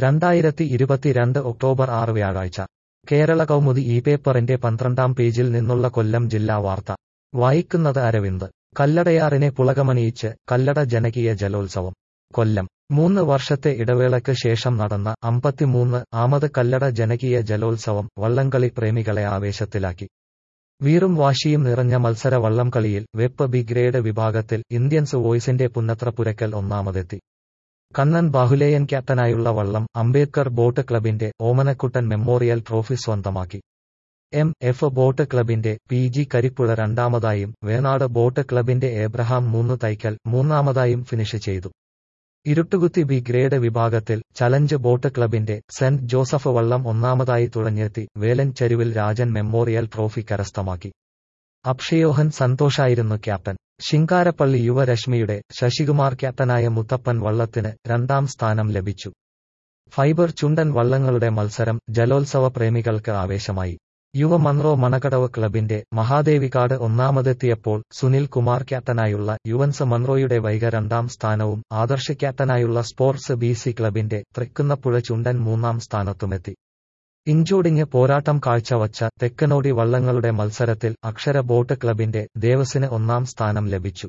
രണ്ടായിരത്തി ഇരുപത്തിരണ്ട് ഒക്ടോബർ ആറ് വ്യാഴാഴ്ച കേരള കൗമുദി ഈ പേപ്പറിന്റെ പന്ത്രണ്ടാം പേജിൽ നിന്നുള്ള കൊല്ലം ജില്ലാ വാർത്ത വായിക്കുന്നത് അരവിന്ദ് കല്ലടയാറിനെ പുളകമണിയിച്ച് കല്ലട ജനകീയ ജലോത്സവം കൊല്ലം മൂന്ന് വർഷത്തെ ഇടവേളയ്ക്ക് ശേഷം നടന്ന അമ്പത്തിമൂന്ന് ആമത് കല്ലട ജനകീയ ജലോത്സവം വള്ളംകളി പ്രേമികളെ ആവേശത്തിലാക്കി വീറും വാശിയും നിറഞ്ഞ മത്സര വള്ളംകളിയിൽ വെപ്പ് ബി ഗ്രേഡ് വിഭാഗത്തിൽ ഇന്ത്യൻസ് വോയ്സിന്റെ പുന്നത്ര പുരക്കൽ ഒന്നാമതെത്തി കണ്ണൻ ബാഹുലേയൻ ക്യാപ്റ്റനായുള്ള വള്ളം അംബേദ്കർ ബോട്ട് ക്ലബിന്റെ ഓമനക്കുട്ടൻ മെമ്മോറിയൽ ട്രോഫി സ്വന്തമാക്കി എം എഫ് ബോട്ട് ക്ലബിന്റെ പി ജി കരിപ്പുഴ രണ്ടാമതായും വേണാട് ബോട്ട് ക്ലബിന്റെ ഏബ്രഹാം മൂന്ന് തൈക്കൽ മൂന്നാമതായും ഫിനിഷ് ചെയ്തു ഇരുട്ടുകുത്തി ബി ഗ്രേഡ് വിഭാഗത്തിൽ ചലഞ്ച് ബോട്ട് ക്ലബിന്റെ സെന്റ് ജോസഫ് വള്ളം ഒന്നാമതായി തുഴഞ്ഞെത്തി വേലൻ ചരുവിൽ രാജൻ മെമ്മോറിയൽ ട്രോഫി കരസ്ഥമാക്കി അക്ഷയോഹൻ സന്തോഷായിരുന്നു ക്യാപ്റ്റൻ ശിങ്കാരപ്പള്ളി യുവരശ്മിയുടെ ശശികുമാർ ക്യാപ്റ്റനായ മുത്തപ്പൻ വള്ളത്തിന് രണ്ടാം സ്ഥാനം ലഭിച്ചു ഫൈബർ ചുണ്ടൻ വള്ളങ്ങളുടെ മത്സരം ജലോത്സവ പ്രേമികൾക്ക് ആവേശമായി യുവ മൺറോ മണകടവ് ക്ലബിന്റെ മഹാദേവികാട് ഒന്നാമതെത്തിയപ്പോൾ സുനിൽ കുമാർ ക്യാപ്റ്റനായുള്ള യുവൻസ് മൺറോയുടെ വൈക രണ്ടാം സ്ഥാനവും ആദർശ് ക്യാപ്റ്റനായുള്ള സ്പോർട്സ് ബി സി ക്ലബിന്റെ തൃക്കുന്നപ്പുഴ ചുണ്ടൻ മൂന്നാം സ്ഥാനത്തുമെത്തി ഇഞ്ചോടിഞ്ഞ് പോരാട്ടം കാഴ്ചവച്ച തെക്കനോടി വള്ളങ്ങളുടെ മത്സരത്തിൽ അക്ഷര ബോട്ട് ക്ലബിന്റെ ദേവസിന് ഒന്നാം സ്ഥാനം ലഭിച്ചു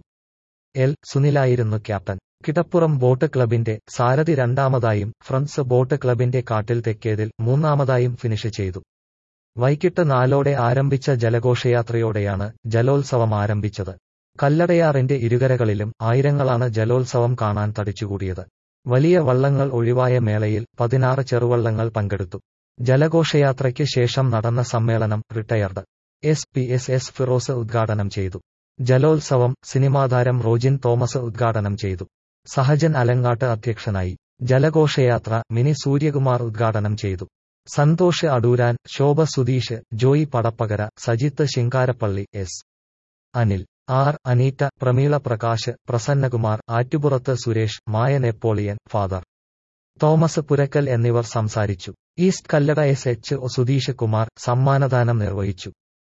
എൽ സുനിലായിരുന്നു ക്യാപ്റ്റൻ കിടപ്പുറം ബോട്ട് ക്ലബിന്റെ സാരഥി രണ്ടാമതായും ഫ്രണ്ട്സ് ബോട്ട് ക്ലബിന്റെ കാട്ടിൽ തെക്കേതിൽ മൂന്നാമതായും ഫിനിഷ് ചെയ്തു വൈകിട്ട് നാലോടെ ആരംഭിച്ച ജലഘോഷയാത്രയോടെയാണ് ജലോത്സവം ആരംഭിച്ചത് കല്ലടയാറിന്റെ ഇരുകരകളിലും ആയിരങ്ങളാണ് ജലോത്സവം കാണാൻ തടിച്ചുകൂടിയത് വലിയ വള്ളങ്ങൾ ഒഴിവായ മേളയിൽ പതിനാറ് ചെറുവള്ളങ്ങൾ പങ്കെടുത്തു ജലഘോഷയാത്രയ്ക്ക് ശേഷം നടന്ന സമ്മേളനം retired S P S S Firoz ഉദ്ഘാടനം ചെയ്തു ജലോത്സവം സിനിമാതാരം റോജിൻ തോമസ് ഉദ്ഘാടനം ചെയ്തു സഹജൻ അലങ്ങാട്ട് അധ്യക്ഷനായി ജലഘോഷയാത്ര മിനി സൂര്യകുമാർ ഉദ്ഘാടനം ചെയ്തു സന്തോഷ് അടൂരാൻ ശോഭ സുധീഷ് ജോയി പടപ്പകര സജിത്ത് ശിങ്കാരപ്പള്ളി എസ് അനിൽ ആർ അനീറ്റ പ്രമീള പ്രകാശ് പ്രസന്നകുമാർ ആറ്റുപുറത്ത് Suresh Maya Napoleon father Thomas Purakkal എന്നിവർ സംസാരിച്ചു east Kallada S H Sudheesh Kumar സമ്മാനദാനം നിർവഹിച്ചു